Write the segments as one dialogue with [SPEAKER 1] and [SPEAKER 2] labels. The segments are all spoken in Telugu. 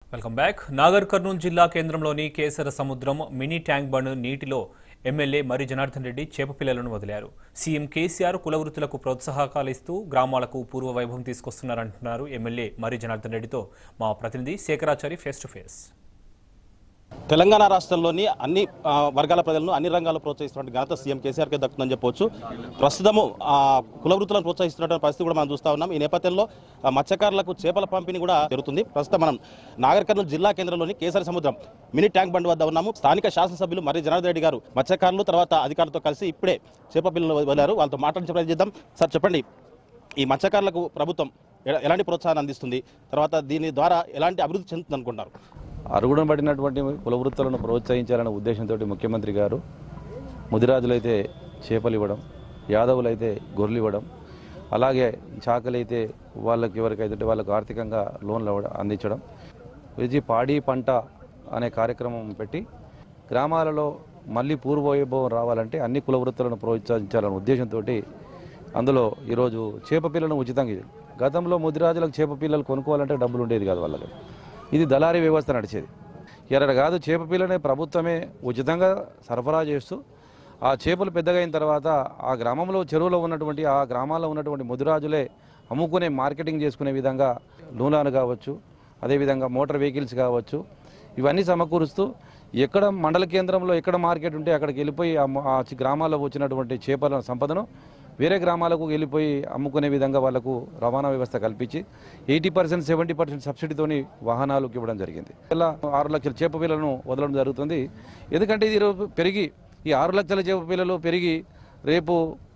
[SPEAKER 1] వెల్కమ్ బ్యాక్ నాగర్ కర్నూలు జిల్లా కేంద్రంలోని Kesara Samudram mini tank bund నీటిలో ఎమ్మెల్యే మరి జనార్దన్ రెడ్డి చేప పిల్లలను వదిలారు సీఎం కేసీఆర్ కుల వృత్తులకు ప్రోత్సాహకాలు ఇస్తూ గ్రామాలకు పూర్వ వైభవం తీసుకొస్తున్నారంటున్నారు ఎమ్మెల్యే మరి జనార్దన్ రెడ్డితో మా ప్రతినిధి Shekharachari face to face
[SPEAKER 2] Telangana రాష్ట్రంలోని అన్ని ఆ, వర్గాల ప్రజలను అన్ని రంగాల్లో ప్రోత్సహిస్తున్న ఘనత సీఎం కేసీఆర్కే దక్కుతుందని చెప్పొచ్చు ప్రస్తుతము ఆ, కుల వృత్తులను ప్రోత్సహిస్తున్న పరిస్థితి కూడా మనం చూస్తా ఉన్నాం ఈ నేపథ్యంలో ఆ, మత్స్యకారులకు చేపల పంపిణీ కూడా జరుగుతుంది ప్రస్తుతం మనం నాగర్ కర్నూలు జిల్లా కేంద్రంలోని కేసరి సముద్రం మినీ ట్యాంక్ బండ్ వద్ద ఉన్నాము స్థానిక శాసనసభ్యులు మరి జనార్దన్ రెడ్డి గారు మత్స్యకారులు తర్వాత అధికారులతో కలిసి ఇప్పుడే చేప పిల్లలు వదిలారు వాళ్ళతో మాట్లాడించే ప్రయత్నం చేద్దాం సార్ చెప్పండి ఈ మత్స్యకారులకు ప్రభుత్వం ఎ- ఎలాంటి ప్రోత్సాహాన్ని అందిస్తుంది తర్వాత దీని ద్వారా ఎలాంటి అభివృద్ధి చెందుతుంది అనుకుంటారు
[SPEAKER 3] అరుగుడం పడినటువంటి కుల వృత్తులను ప్రోత్సహించాలనే ఉద్దేశంతో ముఖ్యమంత్రి గారు ముదిరాజులైతే చేపలు ఇవ్వడం యాదవులైతే గొర్రెలు ఇవ్వడం అలాగే చాకలైతే వాళ్ళకి ఎవరికైతే వాళ్ళకు ఆర్థికంగా లోన్లు ఇవ్వడం అందించడం ఇది పాడి పంట అనే కార్యక్రమం పెట్టి గ్రామాలలో మళ్ళీ పూర్వవైభవం రావాలంటే అన్ని కుల వృత్తులను ప్రోత్సహించాలనే ఉద్దేశంతో అందులో ఈరోజు చేప పిల్లలను ఉచితంగా ఇది గతంలో ముదిరాజులకు చేప పిల్లలు కొనుక్కోవాలంటే డబ్బులు ఉండేది కాదు వాళ్ళకి ఇది దళారీ వ్యవస్థ నడిచేది ఎరడ కాదు చేప పిల్లని ప్రభుత్వమే ఉచితంగా సరఫరా చేస్తూ ఆ చేపలు పెద్దగా అయిన తర్వాత ఆ గ్రామంలో చెరువులో ఉన్నటువంటి ఆ గ్రామాల్లో ఉన్నటువంటి ముదిరాజులే అమ్ముకునే మార్కెటింగ్ చేసుకునే విధంగా లూనాలు కావచ్చు అదేవిధంగా మోటార్ వెహికల్స్ కావచ్చు ఇవన్నీ సమకూరుస్తూ ఎక్కడ మండల కేంద్రంలో ఎక్కడ మార్కెట్ ఉంటే అక్కడికి వెళ్ళిపోయి ఆ మ- ఆ చి- గ్రామాల్లో వచ్చినటువంటి చేపల సంపదను వేరే గ్రామాలకు వెళ్ళిపోయి అమ్ముకునే విధంగా వాళ్ళకు రవాణా వ్యవస్థ కల్పించి ఎయిటీ పర్సెంట్ సెవెంటీ పర్సెంట్ సబ్సిడీతోని వాహనాలకు ఇవ్వడం జరిగింది ఇలా ఆరు లక్షల చేప పిల్లలను వదలడం జరుగుతుంది ఎందుకంటే ఇది ఈరోజు పెరిగి ఈ ఆరు లక్షల చేప పిల్లలు పెరిగి రేపు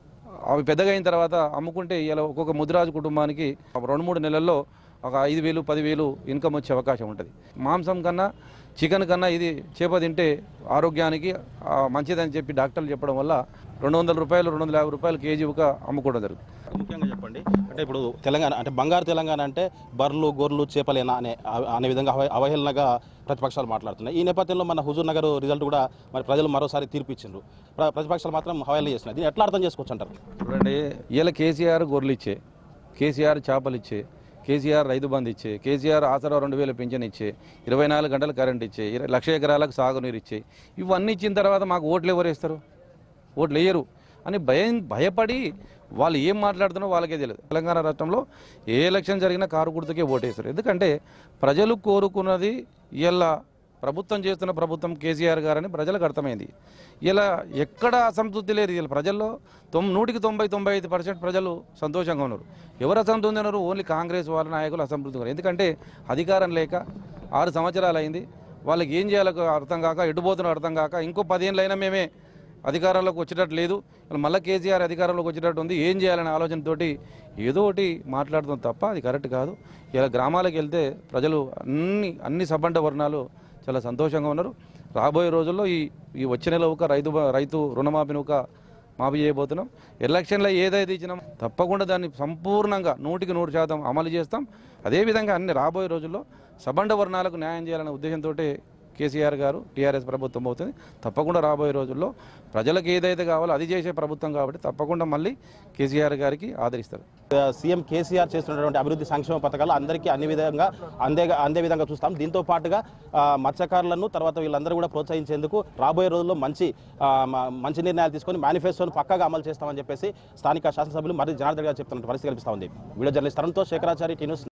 [SPEAKER 3] అవి పెద్దగా అయిన తర్వాత అమ్ముకుంటే ఇలా ఒక్కొక్క ముదిరాజు కుటుంబానికి రెండు మూడు నెలల్లో ఒక ఐదు వేలు పదివేలు ఇన్కమ్ వచ్చే అవకాశం ఉంటుంది మాంసం కన్నా చికెన్ కన్నా ఇది చేప తింటే ఆరోగ్యానికి ఆ, మంచిదని చెప్పి డాక్టర్లు చెప్పడం వల్ల రెండు వందల రూపాయలు రెండు వందల యాభై రూపాయలు కేజీ ఒక అమ్ముకోవడం జరుగుతుంది
[SPEAKER 2] ముఖ్యంగా చెప్పండి అంటే ఇప్పుడు తెలంగాణ అంటే బంగారు తెలంగాణ అంటే బర్రెలు గొర్రెలు చేపలేనా అనే అనే విధంగా అవ- అవహేళనగా ప్రతిపక్షాలు మాట్లాడుతున్నాయి ఈ నేపథ్యంలో మన హుజూర్ నగర్ రిజల్ట్ కూడా మరి ప్రజలు మరోసారి తీర్పు ఇచ్చిండ్రు ప్ర- ప్రతిపక్షాలు మాత్రం అవహేళన చేస్తున్నాయి దీన్ని ఎట్లా అర్థం చేసుకోవచ్చు అంటారు
[SPEAKER 3] చూడండి ఇలా కేసీఆర్ గొర్రెలు ఇచ్చే కేసీఆర్ చేపలు ఇచ్చే కేసీఆర్ రైతు బంధు ఇచ్చే కేసీఆర్ ఆసరా రెండు వేల పింఛన్ ఇచ్చే ఇరవై నాలుగు గంటలు కరెంట్ ఇచ్చే ఇర- లక్ష ఎకరాలకు సాగునీరు ఇచ్చే ఇవన్నీ ఇచ్చిన తర్వాత మాకు ఓట్లు ఎవరు వేస్తారు ఓట్లు వేయరు అని భయం భయపడి వాళ్ళు ఏం మాట్లాడుతున్నారో వాళ్ళకే తెలియదు తెలంగాణ రాష్ట్రంలో ఏ ఎలక్షన్ జరిగినా కారు గుర్తుకే ఓటేస్తారు ఎందుకంటే ప్రజలు కోరుకున్నది ఇలా ప్రభుత్వం చేస్తున్న ప్రభుత్వం కేసీఆర్ గారని ప్రజలకు అర్థమైంది ఇలా ఎక్కడ అసంతృప్తి లేదు ఇలా ప్రజల్లో తొమ్ నూటికి తొంభై తొంభై ఐదు పర్సెంట్ ప్రజలు సంతోషంగా ఉన్నారు ఎవరు అసంతృప్తి ఉన్నారు ఓన్లీ కాంగ్రెస్ వాళ్ళ నాయకులు అసంతృప్తి ఉన్నారు ఎందుకంటే అధికారం లేక ఆరు సంవత్సరాలు అయింది వాళ్ళకి ఏం చేయాలో అర్థం కాక ఎటుపోతున్నా అర్థం కాక ఇంకో పదేళ్ళు అయినా మేమే అధికారంలోకి వచ్చేటట్టు లేదు మళ్ళీ కేసీఆర్ అధికారంలోకి వచ్చేటట్టు ఉంది ఏం చేయాలనే ఆలోచనతోటి ఏదో ఒకటి మాట్లాడుతాం తప్ప అది కరెక్ట్ కాదు ఇలా గ్రామాలకు వెళ్తే ప్రజలు అన్ని అన్ని సబ్బండ వర్ణాలు చాలా సంతోషంగా ఉన్నారు రాబోయే రోజుల్లో ఈ ఈ వచ్చే నెల ఒక రైతు బ- రైతు రుణమాఫీని ఒక మాఫీ చేయబోతున్నాం ఎలక్షన్లో ఏదైతే ఇచ్చినాం తప్పకుండా దాన్ని సంపూర్ణంగా నూటికి నూరు శాతం అమలు చేస్తాం అదేవిధంగా అన్ని రాబోయే రోజుల్లో సబండ వర్ణాలకు న్యాయం చేయాలనే ఉద్దేశంతో కేసీఆర్ గారు టీఆర్ఎస్ ప్రభుత్వం అవుతుంది తప్పకుండా రాబోయే రోజుల్లో ప్రజలకు ఏదైతే కావాలో అది చేసే ప్రభుత్వం కాబట్టి తప్పకుండా మళ్ళీ కేసీఆర్ గారికి ఆదరిస్తారు
[SPEAKER 2] సీఎం కేసీఆర్ చేస్తున్నటువంటి అభివృద్ధి సంక్షేమ పథకాలు అందరికీ అన్ని విధంగా అందే అందే విధంగా చూస్తాం దీంతో పాటుగా ఆ, మత్స్యకారులను తర్వాత వీళ్ళందరూ కూడా ప్రోత్సహించేందుకు రాబోయే రోజుల్లో మంచి ఆ, మ- మంచి నిర్ణయాలు తీసుకొని మేనిఫెస్టోను పక్కాగా అమలు చేస్తామని చెప్పేసి స్థానిక శాసనసభ్యులు మరి జనార్దన్ గారు చెప్తున్న పరిస్థితి కల్పిస్తా ఉంది వీడియో జర్నలిస్ట్ తరంతో శేఖరాచారి టీ న్యూస్